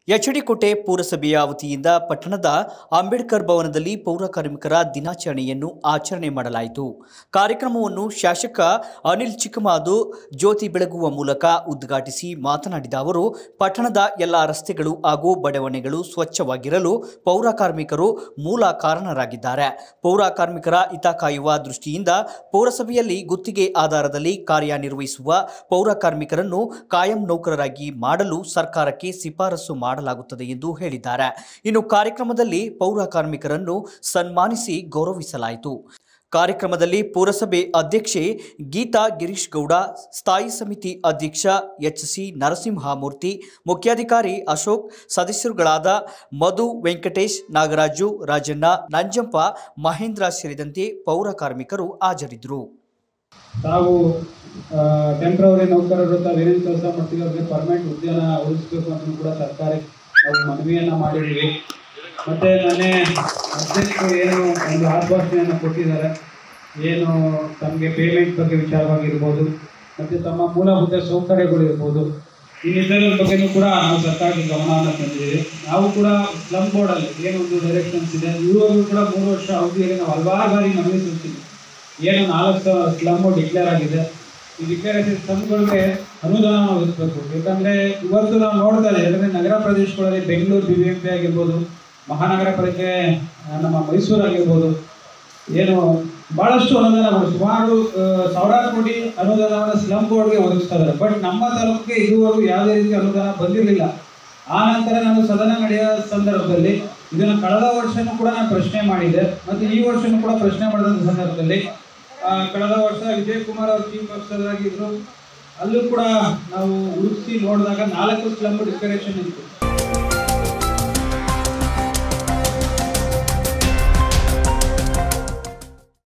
ಎಚ್ಡಿಕೋಟೆ ಪೌರಸಭೆಯ ವತಿಯಿಂದ ಪಟ್ಟಣದ ಅಂಬೇಡ್ಕರ್ ಭವನದಲ್ಲಿ ಪೌರ ಕಾರ್ಮಿಕರ ದಿನಾಚರಣೆಯನ್ನು ಆಚರಣೆ ಮಾಡಲಾಯಿತು ಕಾರ್ಯಕ್ರಮವನ್ನು ಶಾಸಕ ಅನಿಲ್ ಚಿಕ್ಕಮಾದು ಜ್ಯೋತಿ ಬೆಳಗುವ ಮೂಲಕ ಉದ್ಘಾಟಿಸಿ ಮಾತನಾಡಿದ ಅವರು ಪಟ್ಟಣದ ಎಲ್ಲ ರಸ್ತೆಗಳು ಹಾಗೂ ಬಡಾವಣೆಗಳು ಸ್ವಚ್ಛವಾಗಿರಲು ಪೌರ ಕಾರ್ಮಿಕರು ಮೂಲ ಕಾರಣರಾಗಿದ್ದಾರೆ ಪೌರ ಕಾರ್ಮಿಕರ ಹಿತ ಕಾಯುವ ದೃಷ್ಟಿಯಿಂದ ಪೌರಸಭೆಯಲ್ಲಿ ಗುತ್ತಿಗೆ ಆಧಾರದಲ್ಲಿ ಕಾರ್ಯನಿರ್ವಹಿಸುವ ಪೌರ ಕಾರ್ಮಿಕರನ್ನು ಕಾಯಂ ನೌಕರರಾಗಿ ಮಾಡಲು ಸರ್ಕಾರಕ್ಕೆ ಶಿಫಾರಸು ಮಾಡಲಾಗುತ್ತದೆ ಎಂದು ಹೇಳಿದ್ದಾರೆ ಇನ್ನು ಕಾರ್ಯಕ್ರಮದಲ್ಲಿ ಪೌರ ಕಾರ್ಮಿಕರನ್ನು ಸನ್ಮಾನಿಸಿ ಗೌರವಿಸಲಾಯಿತು ಕಾರ್ಯಕ್ರಮದಲ್ಲಿ ಪುರಸಭೆ ಅಧ್ಯಕ್ಷೆ ಗೀತಾ ಗಿರೀಶ್ ಗೌಡ ಸ್ಥಾಯಿ ಸಮಿತಿ ಅಧ್ಯಕ್ಷ ಎಚ್ ಸಿ ನರಸಿಂಹಮೂರ್ತಿ ಮುಖ್ಯಾಧಿಕಾರಿ ಅಶೋಕ್ ಸದಸ್ಯರುಗಳಾದ ಮಧು ವೆಂಕಟೇಶ್ ನಾಗರಾಜು ರಾಜಣ್ಣ ನಂಜಂಪ ಮಹೇಂದ್ರ ಸೇರಿದಂತೆ ಪೌರ ಕಾರ್ಮಿಕರು ಹಾಜರಿದ್ದರು ತಾವು ಟೆಂಪ್ರವರಿ ನೌಕರರು ತಾವು ಏನೇನು ಕೆಲಸ ಮಾಡ್ತೀವಿ ಅವ್ರಿಗೆ ಪರ್ಮನೆಂಟ್ ಉದ್ಯೋಗ ಉಳಿಸ್ಬೇಕು ಅಂತ ಕೂಡ ಸರ್ಕಾರಕ್ಕೆ ನಾವು ಮನವಿಯನ್ನ ಮಾಡಿದ್ವಿ ಮತ್ತೆ ಮೊನ್ನೆ ಅಧ್ಯಕ್ಷರು ಏನು ಒಂದು ಆಶ್ವಾಸನೆಯನ್ನು ಕೊಟ್ಟಿದ್ದಾರೆ ಏನು ತಮಗೆ ಪೇಮೆಂಟ್ ಬಗ್ಗೆ ವಿಚಾರವಾಗಿರ್ಬೋದು ಮತ್ತು ತಮ್ಮ ಮೂಲಭೂತ ಸೌಕರ್ಯಗಳು ಇರ್ಬೋದು ಇನ್ನಿತರ ಬಗ್ಗೆನೂ ಕೂಡ ನಾವು ಸರ್ಕಾರಕ್ಕೆ ಗಮನವನ್ನು ತಂದಿದ್ದೀವಿ ನಾವು ಕೂಡ ಸ್ಲಮ್ ಬೋರ್ಡಲ್ಲಿ ಏನೊಂದು ಡೈರೆಕ್ಷನ್ಸ್ ಇದೆ ಇವರು ಕೂಡ ಮೂರು ವರ್ಷ ಅವಧಿಯಲ್ಲಿ ನಾವು ಹಲವಾರು ಬಾರಿ ಮನವಿ ಸಲ್ಲಿಸಿದ್ವಿ ಏನು ನಾಲ್ಕು ಸಾವಿರ ಸ್ಲಮ್ಮು ಡಿಕ್ಲೇರ್ ಆಗಿದೆ ಈ ಡಿಕ್ಲೇರೇಷನ್ ಸ್ಲಮ್ಗಳಿಗೆ ಅನುದಾನ ಒದಗಿಸ್ಬೇಕು ಯಾಕಂದ್ರೆ ಇವತ್ತು ನಾವು ನೋಡ್ತಾ ಇದ್ದೀವಿ ಯಾಕಂದ್ರೆ ನಗರ ಪ್ರದೇಶಗಳಲ್ಲಿ Bengaluru B B M P ಆಗಿರ್ಬೋದು ಮಹಾನಗರ ಪಾಲಿಕೆ ಆ, ನಮ್ಮ ಮೈಸೂರು ಆಗಿರ್ಬೋದು ಏನು ಬಹಳಷ್ಟು ಅನುದಾನಗಳು ಸುಮಾರು ಆ, ಸಾವಿರಾರು ಕೋಟಿ ಅನುದಾನವನ್ನು ಸ್ಲಮ್ ಬೋರ್ಡ್ಗೆ ಒದಗಿಸ್ತಾ ಇದ್ದಾರೆ ಬಟ್ ನಮ್ಮ ತಾಲೂಕಿಗೆ ಇದುವರೆಗೂ ಯಾವುದೇ ರೀತಿ ಅನುದಾನ ಬಂದಿರಲಿಲ್ಲ ಆ ನಂತರ ನಾನು ಸದನ ನಡೆಯೋ ಸಂದರ್ಭದಲ್ಲಿ ಇದನ್ನ ಕಳೆದ ವರ್ಷನೂ ಕೂಡ ನಾನು ಪ್ರಶ್ನೆ ಮಾಡಿದೆ ಮತ್ತು ಈ ವರ್ಷನೂ ಕೂಡ ಪ್ರಶ್ನೆ ಮಾಡಿದಂಥ ಸಂದರ್ಭದಲ್ಲಿ ಆ, ಕಳೆದ ವರ್ಷ ವಿಜಯ್ ಕುಮಾರ್ ಅವರು ಚೀಫ್ ಆಫೀಸರ್ ಆಗಿದ್ರು ಅಲ್ಲೂ ಕೂಡ ನಾವು ಹುಡುಕಿಸಿ ನೋಡಿದಾಗ ನಾಲ್ಕು ಸ್ಲಮ್ ಡಿಕ್ಲರೇಷನ್ ಇತ್ತು